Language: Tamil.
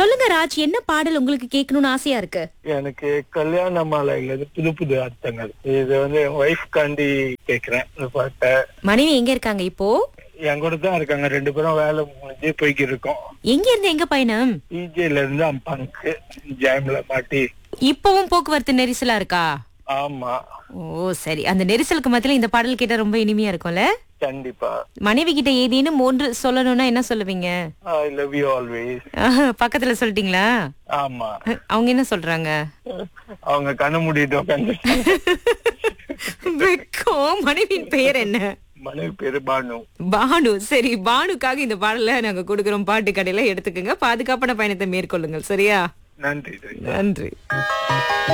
சொல்லுங்க ராஜ் என்ன பாடல் உங்களுக்கு கேட்கணும்னு ஆசையா இருக்கு எனக்கு கல்யாண மாலையில இருந்து புது புது அர்த்தங்கள் இது வந்து என் ஒய்ஃப் காண்டி கேக்குறேன் இந்த பாட்டை மனைவி எங்க இருக்காங்க இப்போ என் கூட தான் இருக்காங்க ரெண்டு பேரும் வேலை முடிஞ்சு போய்க்கிட்டு இருக்கோம் எங்க இருந்து எங்க பயணம் பிஜேல இருந்து அம்பானுக்கு ஜாம்ல மாட்டி இப்பவும் போக்குவரத்து நெரிசலா இருக்கா ஆமா ஓ சரி அந்த நெரிசலுக்கு மத்தியில இந்த பாடல் கேட்டா ரொம்ப இனிமையா இருக்கும்ல கண்டிப்பா மனைவி கிட்ட ஏதேனும் ஒன்று சொல்லணும்னா என்ன சொல்லுவீங்க ஐ லவ் யூ ஆல்வேஸ் ஆஹா, பக்கத்துல சொல்லிட்டீங்களா ஆமா அவங்க என்ன சொல்றாங்க அவங்க கண்ணு மூடிட்டு உட்காந்து வெக்கம் மனைவியின் பெயர் என்ன மனைவி பேரு பானு பானு சரி பானுக்காக இந்த பாடலை நாங்க கொடுக்குறோம் பாட்டு கடையில எடுத்துக்கோங்க பாதுகாப்பான பயணத்தை மேற்கொள்ளுங்கள் சரியா நன்றி நன்றி